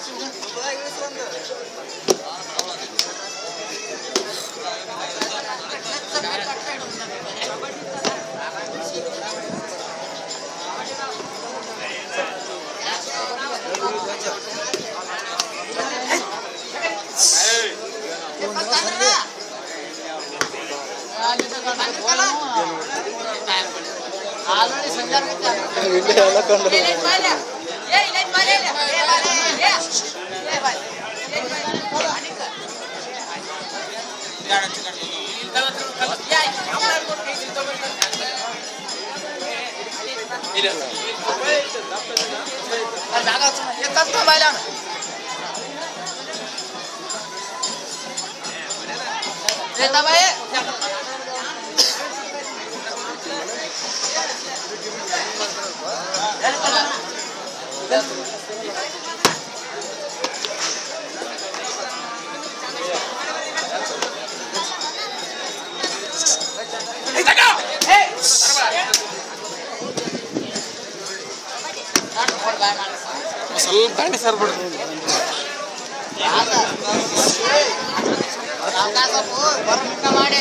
ಇಲ್ಲಿ ಎಲ್ಲ ಕಂಡು ಸ್ವಲ್ಪ ದಾಂಡಿ ಸರ್ ಬಿಡ್ರಿ ಮಾಡಿ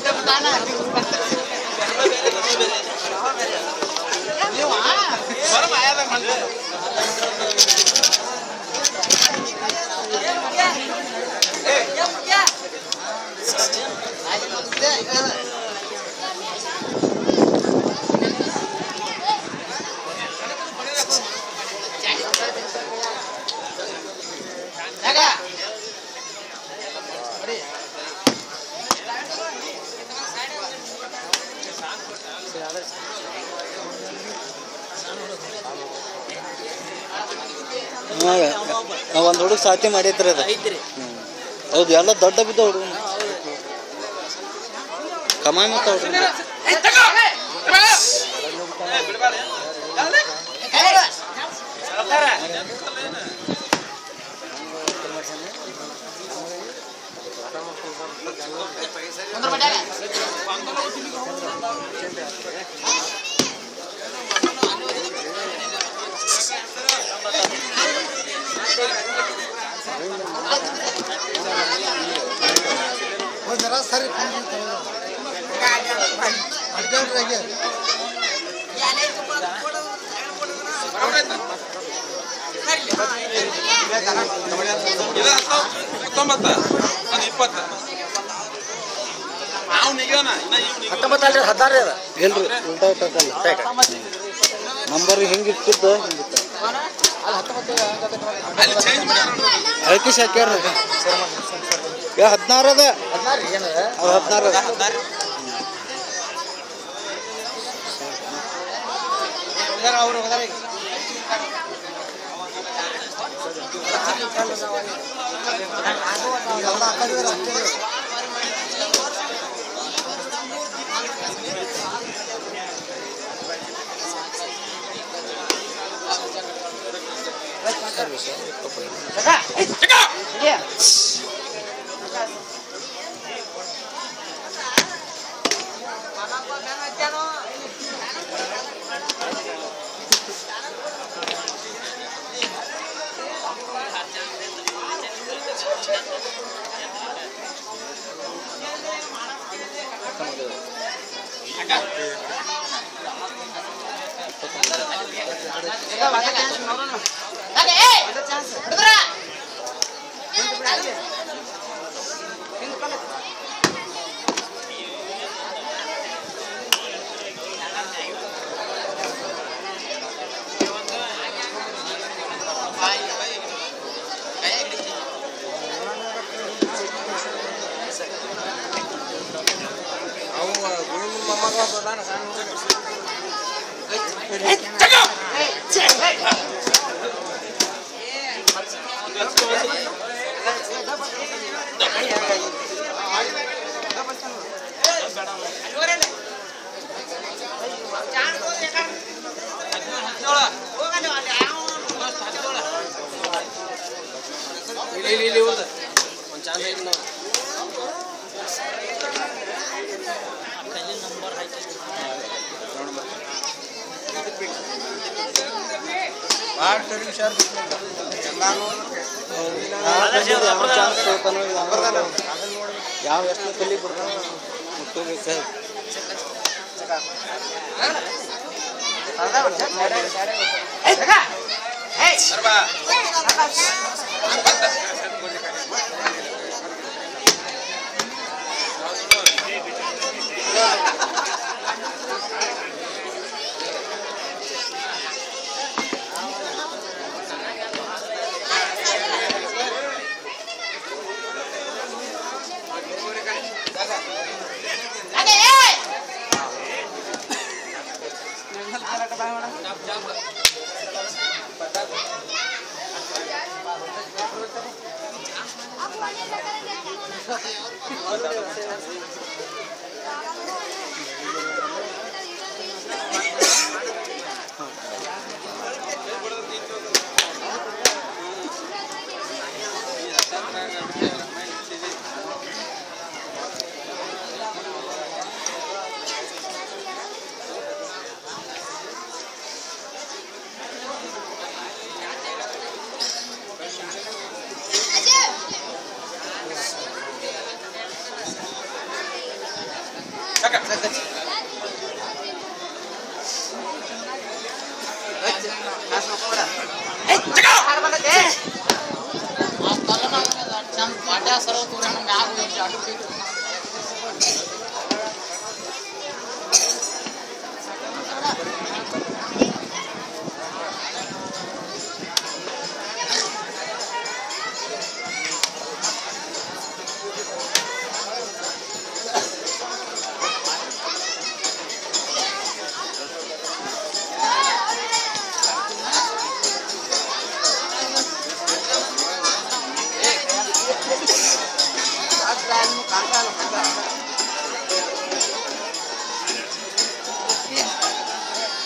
ಒಂದು ಹುಡುಗ ಸಾತಿ ಮಾಡೈತ್ರಿ ಅದು ಹ್ಮ್. ಹೌದು ಎಲ್ಲ ದೊಡ್ಡ ಬಿದ್ದ ಹುಡುಗ ಕಮಾಯಿ ಮತ್ತ ಹುಡುಗ जरा सर ಅಡ್ಡಾಡ್ರಾಗೆ ಇದು ಹತ್ತೊಂಬತ್ತ ಅದು ಇಪ್ಪತ್ತ ನಾವು ನಿಗೋಣ ಇನ್ನ ಇವ್ ನಿಗೋ. ಹತ್ತೊಂಬತ್ತಲ್ರಿ ಹದಿನಾರು ಅದ ಇಲ್ರಿ ಉಲ್ಟಾ ಇಟ್ಟಲ್ಲ ನಂಬರ್ ಹಿಂಗೆ ಇಟ್ಟಿದ್ದು ಹಿಂಗಿತ್ತು ಅಲ್ಲಿ ಚೇಂಜ್ ಮಾಡ್ಯಾರ ನೋಡ್ರಿ. ಅಳಕಿಸ್ ಹಾಕ್ಯಾರ ಏ ಹದಿನಾರು ಅದ ಹದಿನಾರು ಏನದ ಅದು ಹದಿನಾರು ಅದ ಹದಿನಾರು. ಅವ್ರು ಹೋದಾರ ಈಗ. ಎಲ್ಲ ಆ ಕಡೆ ಅಷ್ಟೇ ಇಲ್ಲಿ ಇಲ್ಲಿ ಇಲ್ಲಿ ಇವ್ರ್ದು. ಒಂದ್ ಚಾನ್ಸ್ ಐತಿ ನೋಡು. ಯಾವ ಚಾನ್ಸ್ ತಗೋತಾನೋ ಯಾವ- ಯಾವ ಎಷ್ಟು ಕಲಿ ಬಿಡ್ತಾನೋ ಮುಟ್ಟೋಬೇಕು ಸರ್ ಸರ್ವಾ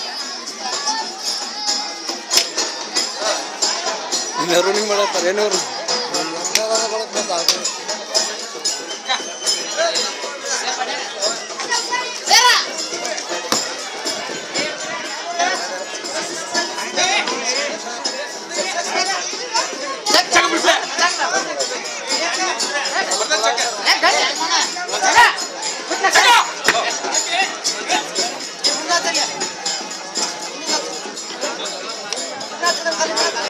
ಮೆರವಣಿಗೆ ಮಾಡತ್ತಾರ ಏನವ್ರು